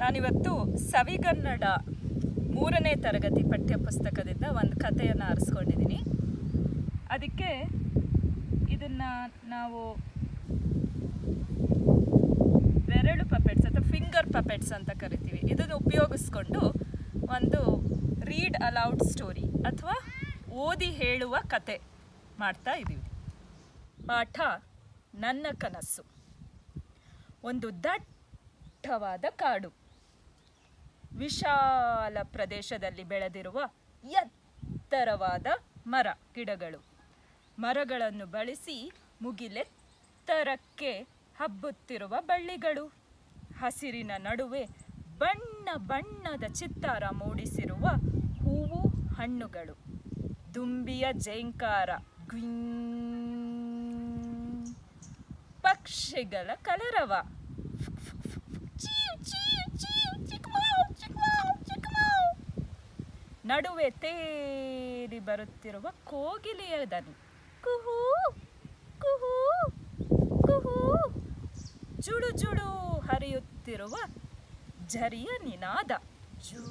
ನಾನಿವತ್ತು ಸವಿಗನ್ನಡ ಮೂರನೇ ತರಗತಿ ಪಠ್ಯಪುಸ್ತಕದಿಂದ ಒಂದು ಕಥೆಯನ್ನು ಆರಿಸ್ಕೊಂಡಿದ್ದೀನಿ ಅದಕ್ಕೆ ಇದನ್ನು ನಾವು ಬೆರಳು ಪಪೆಟ್ಸ್ ಅಥವಾ ಫಿಂಗರ್ ಪಪೆಟ್ಸ್ ಅಂತ ಕರಿತೀವಿ ಇದನ್ನು ಉಪಯೋಗಿಸ್ಕೊಂಡು ಒಂದು ರೀಡ್ ಅಲೌಡ್ ಸ್ಟೋರಿ ಅಥವಾ ಓದಿ ಹೇಳುವ ಕತೆ ಮಾಡ್ತಾ ಇದ್ದೀವಿ ಪಾಠ ನನ್ನ ಕನಸು ಒಂದು ದಟ್ಟವಾದ ಕಾಡು ವಿಶಾಲ ಪ್ರದೇಶದಲ್ಲಿ ಬೆಳೆದಿರುವ ಎತ್ತರವಾದ ಮರ ಗಿಡಗಳು ಮರಗಳನ್ನು ಬಳಸಿ ಮುಗಿಲೆತ್ತರಕ್ಕೆ ಹಬ್ಬುತ್ತಿರುವ ಬಳ್ಳಿಗಳು ಹಸಿರಿನ ನಡುವೆ ಬಣ್ಣ ಬಣ್ಣದ ಚಿತ್ತಾರ ಮೂಡಿಸಿರುವ ಹೂವು ಹಣ್ಣುಗಳು ದುಂಬಿಯ ಜೈಂಕಾರ ಗ್ವಿಂಗ್ ಪಕ್ಷಿಗಳ ಕಲರವ ಚೀವ್, ಚೀವ್, ಚೀವ್, ಚಿಕ್ಮಾವ್, ಚಿಕ್ಮಾವ್, ಚಿಕ್ಮಾವ್. ನಡುವೆ ತೇರಿ ಬರುತ್ತಿರುವ ಕೋಗಿಲೆಯ ದನಿ ಕುಹೂ ಕುಹೂ ಕುಹೂ ಜುಡು ಜುಡು ಹರಿಯುತ್ತಿರುವ ಝರಿಯ ನಿನಾದ ಜೂ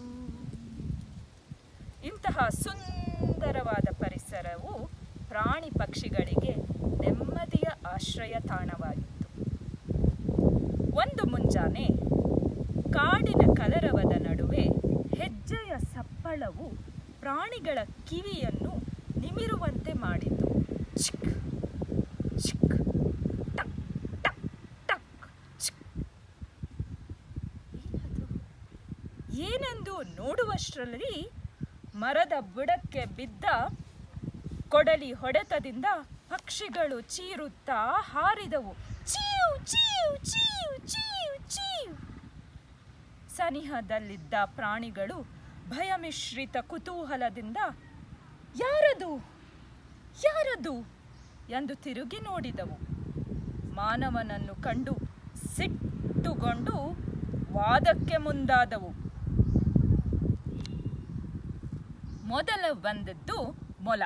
ಇಂತಹ ಸುಂದರವಾದ ಪರಿಸರವು ಪ್ರಾಣಿ ಪಕ್ಷಿಗಳಿಗೆ ನೆಮ್ಮದಿಯ ಆಶ್ರಯ ತಾಣವಾಗಿತ್ತು ಒಂದು ಮುಂಜಾನೆ ಕಾಡಿನ ಕಲರವದ ನಡುವೆ ಹೆಜ್ಜೆಯ ಸಪ್ಪಳವು ಪ್ರಾಣಿಗಳ ಕಿವಿಯನ್ನು ನಿಮಿರುವಂತೆ ಮಾಡಿತು ಚಿಕ್ ಚಿಕ್ ಟಕ್ ಟಕ್ ಟಕ್ ಚಿಕ್ ಏನದು? ಏನೆಂದು ನೋಡುವಷ್ಟರಲ್ಲಿ ಮರದ ಬುಡಕ್ಕೆ ಬಿದ್ದ ಕೊಡಲಿ ಹೊಡೆತದಿಂದ ಪಕ್ಷಿಗಳು ಚೀರುತ್ತಾ ಹಾರಿದವು ಚೀವ್ ಚೀವ್ ಚೀವ್ ಚೀವ್ ಚೀವ್ ಸನಿಹದಲ್ಲಿದ್ದ ಪ್ರಾಣಿಗಳು ಭಯಮಿಶ್ರಿತ ಕುತೂಹಲದಿಂದ ಯಾರದು ಯಾರದು ಎಂದು ತಿರುಗಿ ನೋಡಿದವು ಮಾನವನನ್ನು ಕಂಡು ಸಿಟ್ಟುಗೊಂಡು ವಾದಕ್ಕೆ ಮುಂದಾದವು ಮೊದಲ ಬಂದದ್ದು ಮೊಲ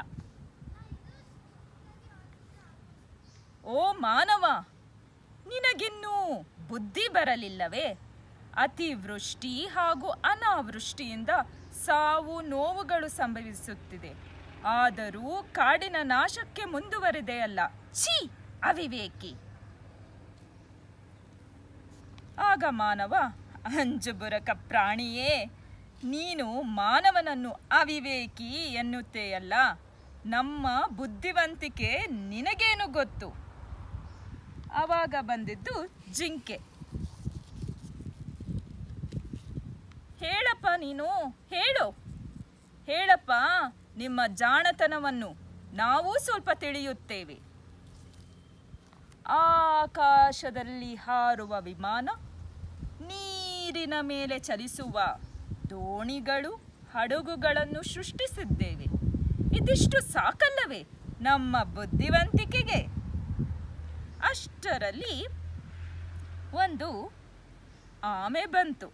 ಓ ಮಾನವ ನಿನಗಿನ್ನೂ ಬುದ್ಧಿ ಬರಲಿಲ್ಲವೇ ಅತಿವೃಷ್ಟಿ ಹಾಗೂ ಅನಾವೃಷ್ಟಿಯಿಂದ ಸಾವು ನೋವುಗಳು ಸಂಭವಿಸುತ್ತಿದೆ ಆದರೂ ಕಾಡಿನ ನಾಶಕ್ಕೆ ಮುಂದುವರಿದೆಯಲ್ಲ ಛೀ ಅವಿವೇಕಿ ಆಗ ಮಾನವ ಅಂಜುಬುರಕ ಪ್ರಾಣಿಯೇ ನೀನು ಮಾನವನನ್ನು ಅವಿವೇಕಿ ಎನ್ನುತ್ತೆಯಲ್ಲ ನಮ್ಮ ಬುದ್ಧಿವಂತಿಕೆ ನಿನಗೇನು ಗೊತ್ತು ಆವಾಗ ಬಂದಿದ್ದು ಜಿಂಕೆ ಹೇಳಪ್ಪ ನೀನು ಹೇಳು ಹೇಳಪ್ಪ ನಿಮ್ಮ ಜಾಣತನವನ್ನು ನಾವು ಸ್ವಲ್ಪ ತಿಳಿಯುತ್ತೇವೆ ಆಕಾಶದಲ್ಲಿ ಹಾರುವ ವಿಮಾನ ನೀರಿನ ಮೇಲೆ ಚಲಿಸುವ ದೋಣಿಗಳು ಹಡಗುಗಳನ್ನು ಸೃಷ್ಟಿಸಿದ್ದೇವೆ ಇದಿಷ್ಟು ಸಾಕಲ್ಲವೇ ನಮ್ಮ ಬುದ್ಧಿವಂತಿಕೆಗೆ ಅಷ್ಟರಲ್ಲಿ ಒಂದು ಆಮೆ ಬಂತು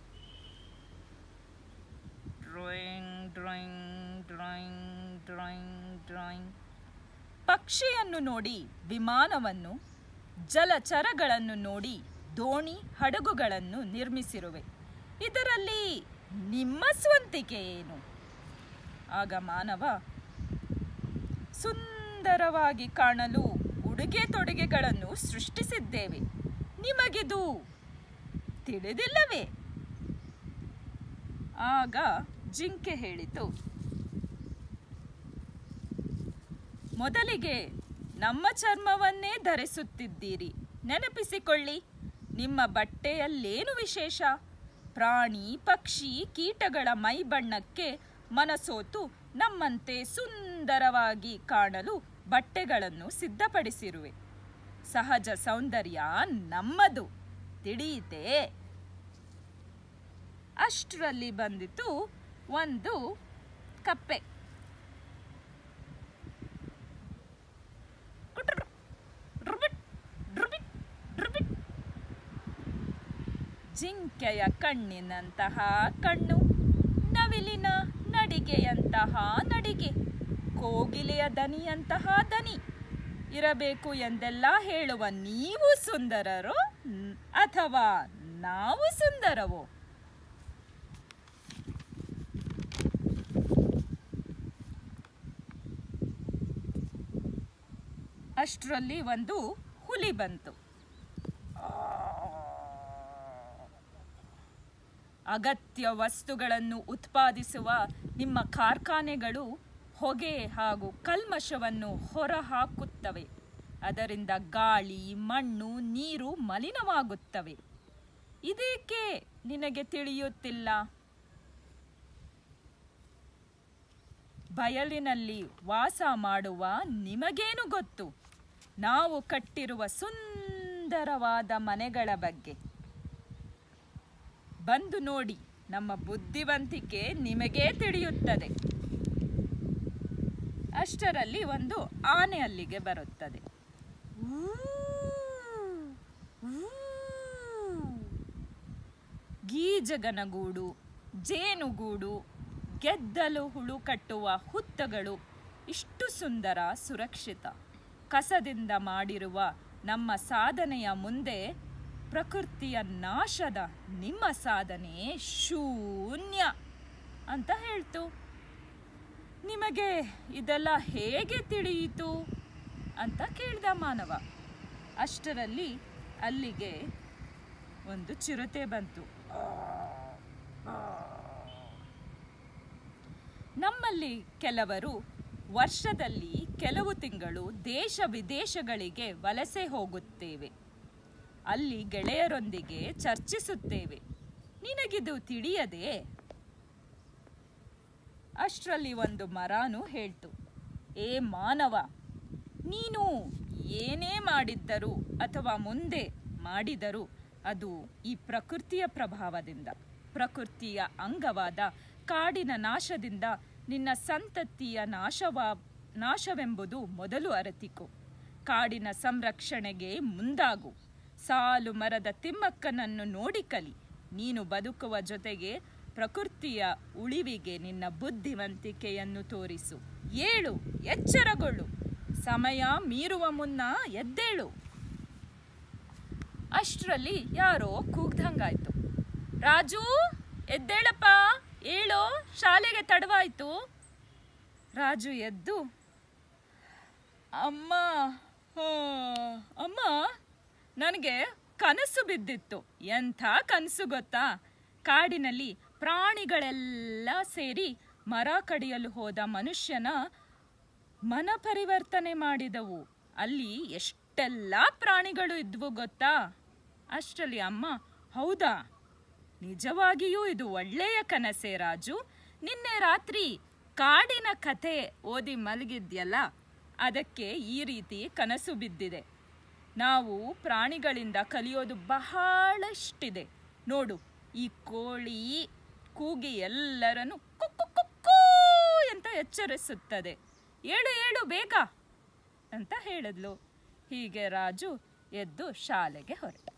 ಡ್ರಾಯಿಂಗ್ ಡ್ರಾಯಿಂಗ್ ಡ್ರಾಯಿಂಗ್ ಡ್ರಾಯಿಂಗ್ ಡ್ರಾಯಿಂಗ್ ಪಕ್ಷಿಯನ್ನು ನೋಡಿ ವಿಮಾನವನ್ನು ಜಲಚರಗಳನ್ನು ನೋಡಿ ದೋಣಿ ಹಡಗುಗಳನ್ನು ನಿರ್ಮಿಸಿರುವೆ ಇದರಲ್ಲಿ ನಿಮ್ಮ ಸ್ವಂತಿಕೆ ಏನು ಆಗ ಮಾನವ ಸುಂದರವಾಗಿ ಕಾಣಲು ಉಡುಗೆ ತೊಡುಗೆಗಳನ್ನು ಸೃಷ್ಟಿಸಿದ್ದೇವೆ ನಿಮಗಿದು ತಿಳಿದಿಲ್ಲವೇ ಆಗ ಜಿಂಕೆ ಹೇಳಿತು ಮೊದಲಿಗೆ ನಮ್ಮ ಚರ್ಮವನ್ನೇ ಧರಿಸುತ್ತಿದ್ದೀರಿ ನೆನಪಿಸಿಕೊಳ್ಳಿ ನಿಮ್ಮ ಬಟ್ಟೆಯಲ್ಲೇನು ವಿಶೇಷ ಪ್ರಾಣಿ ಪಕ್ಷಿ ಕೀಟಗಳ ಮೈ ಬಣ್ಣಕ್ಕೆ ಮನಸೋತು ನಮ್ಮಂತೆ ಸುಂದರವಾಗಿ ಕಾಣಲು ಬಟ್ಟೆಗಳನ್ನು ಸಿದ್ಧಪಡಿಸಿರುವೆ ಸಹಜ ಸೌಂದರ್ಯ ನಮ್ಮದು ತಿಳಿಯಿತೆ ಅಷ್ಟರಲ್ಲಿ ಬಂದಿತು ಒಂದು ಕಪ್ಪೆ ಕುಟ್ರು, ರುಬಿಟ್, ರುಬಿಟ್, ರುಬಿಟ್. ಜಿಂಕೆಯ ಕಣ್ಣಿನಂತಹ ಕಣ್ಣು ನವಿಲಿನ ನಡಿಗೆಯಂತಹ ನಡಿಗೆ ಕೋಗಿಲೆಯ ದನಿಯಂತಹ ದನಿ ಇರಬೇಕು ಎಂದೆಲ್ಲ ಹೇಳುವ ನೀವು ಸುಂದರರೋ ನ್- ಅಥವಾ ನಾವು ಸುಂದರವೋ ಅಷ್ಟರಲ್ಲಿ ಒಂದು ಹುಲಿ ಬಂತು ಅಗತ್ಯ ವಸ್ತುಗಳನ್ನು ಉತ್ಪಾದಿಸುವ ನಿಮ್ಮ ಕಾರ್ಖಾನೆಗಳು ಹೊಗೆ ಹಾಗೂ ಕಲ್ಮಶವನ್ನು ಹೊರಹಾಕುತ್ತವೆ ಅದರಿಂದ ಗಾಳಿ ಮಣ್ಣು ನೀರು ಮಲಿನವಾಗುತ್ತವೆ ಇದೇಕೆ ನಿನಗೆ ತಿಳಿಯುತ್ತಿಲ್ಲ ಬಯಲಿನಲ್ಲಿ ವಾಸ ಮಾಡುವ ನಿಮಗೇನು ಗೊತ್ತು ನಾವು ಕಟ್ಟಿರುವ ಸುಂದರವಾದ ಮನೆಗಳ ಬಗ್ಗೆ ಬಂದು ನೋಡಿ ನಮ್ಮ ಬುದ್ಧಿವಂತಿಕೆ ನಿಮಗೇ ತಿಳಿಯುತ್ತದೆ ಅಷ್ಟರಲ್ಲಿ ಒಂದು ಆನೆ ಅಲ್ಲಿಗೆ ಬರುತ್ತದೆ ಗೀಜಗನಗೂಡು ಜೇನುಗೂಡು ಗೆದ್ದಲು ಹುಳು ಕಟ್ಟುವ ಹುತ್ತಗಳು ಇಷ್ಟು ಸುಂದರ ಸುರಕ್ಷಿತ ಕಸದಿಂದ ಮಾಡಿರುವ ನಮ್ಮ ಸಾಧನೆಯ ಮುಂದೆ ಪ್ರಕೃತಿಯ ನಾಶದ ನಿಮ್ಮ ಸಾಧನೆ ಶೂನ್ಯ ಅಂತ ಹೇಳ್ತು ನಿಮಗೆ ಇದೆಲ್ಲ ಹೇಗೆ ತಿಳಿಯಿತು ಅಂತ ಕೇಳ್ದ ಮಾನವ ಅಷ್ಟರಲ್ಲಿ ಅಲ್ಲಿಗೆ ಒಂದು ಚಿರತೆ ಬಂತು ನಮ್ಮಲ್ಲಿ ಕೆಲವರು ವರ್ಷದಲ್ಲಿ ಕೆಲವು ತಿಂಗಳು ದೇಶ ವಿದೇಶಗಳಿಗೆ ವಲಸೆ ಹೋಗುತ್ತೇವೆ ಅಲ್ಲಿ ಗೆಳೆಯರೊಂದಿಗೆ ಚರ್ಚಿಸುತ್ತೇವೆ ನಿನಗಿದು ತಿಳಿಯದೆ ಅಷ್ಟರಲ್ಲಿ ಒಂದು ಮರಾನು ಹೇಳ್ತು ಏ ಮಾನವ ನೀನು ಏನೇ ಮಾಡಿದ್ದರೂ ಅಥವಾ ಮುಂದೆ ಮಾಡಿದರೂ ಅದು ಈ ಪ್ರಕೃತಿಯ ಪ್ರಭಾವದಿಂದ ಪ್ರಕೃತಿಯ ಅಂಗವಾದ ಕಾಡಿನ ನಾಶದಿಂದ ನಿನ್ನ ಸಂತತಿಯ ನಾಶವ ನಾಶವೆಂಬುದು ಮೊದಲು ಅರತಿಕೋ ಕಾಡಿನ ಸಂರಕ್ಷಣೆಗೆ ಮುಂದಾಗು ಸಾಲು ಮರದ ತಿಮ್ಮಕ್ಕನನ್ನು ನೋಡಿ ಕಲಿ ನೀನು ಬದುಕುವ ಜೊತೆಗೆ ಪ್ರಕೃತಿಯ ಉಳಿವಿಗೆ ನಿನ್ನ ಬುದ್ಧಿವಂತಿಕೆಯನ್ನು ತೋರಿಸು ಏಳು ಎಚ್ಚರಗೊಳ್ಳು ಸಮಯ ಮೀರುವ ಮುನ್ನ ಎದ್ದೇಳು ಅಷ್ಟರಲ್ಲಿ ಯಾರೋ ಕೂಗ್ದಂಗಾಯ್ತು ರಾಜು ಎದ್ದೇಳಪ್ಪ ಏಳೋ ಶಾಲೆಗೆ ತಡವಾಯ್ತು ರಾಜು ಎದ್ದು ಅಮ್ಮ ಆ, ಅಮ್ಮ ನನಗೆ ಕನಸು ಬಿದ್ದಿತ್ತು ಎಂಥ ಕನಸು ಗೊತ್ತಾ ಕಾಡಿನಲ್ಲಿ ಪ್ರಾಣಿಗಳೆಲ್ಲ ಸೇರಿ ಮರ ಕಡಿಯಲು ಹೋದ ಮನುಷ್ಯನ ಮನ ಪರಿವರ್ತನೆ ಮಾಡಿದವು ಅಲ್ಲಿ ಎಷ್ಟೆಲ್ಲ ಪ್ರಾಣಿಗಳು ಇದ್ವು ಗೊತ್ತಾ ಅಷ್ಟರಲ್ಲಿ ಅಮ್ಮ ಹೌದಾ ನಿಜವಾಗಿಯೂ ಇದು ಒಳ್ಳೆಯ ಕನಸೆ ರಾಜು ನಿನ್ನೆ ರಾತ್ರಿ ಕಾಡಿನ ಕಥೆ ಓದಿ ಮಲಗಿದ್ಯಲ್ಲ ಅದಕ್ಕೆ ಈ ರೀತಿ ಕನಸು ಬಿದ್ದಿದೆ ನಾವು ಪ್ರಾಣಿಗಳಿಂದ ಕಲಿಯೋದು ಬಹಳಷ್ಟಿದೆ ನೋಡು ಈ ಕೋಳಿ ಕೂಗಿ ಎಲ್ಲರನ್ನು ಕುಕ್ಕು ಕುಕ್ಕು ಅಂತ ಎಚ್ಚರಿಸುತ್ತದೆ ಏಳು ಏಳು ಬೇಗ ಅಂತ ಹೇಳಿದ್ಲು ಹೀಗೆ ರಾಜು ಎದ್ದು ಶಾಲೆಗೆ ಹೊರಟ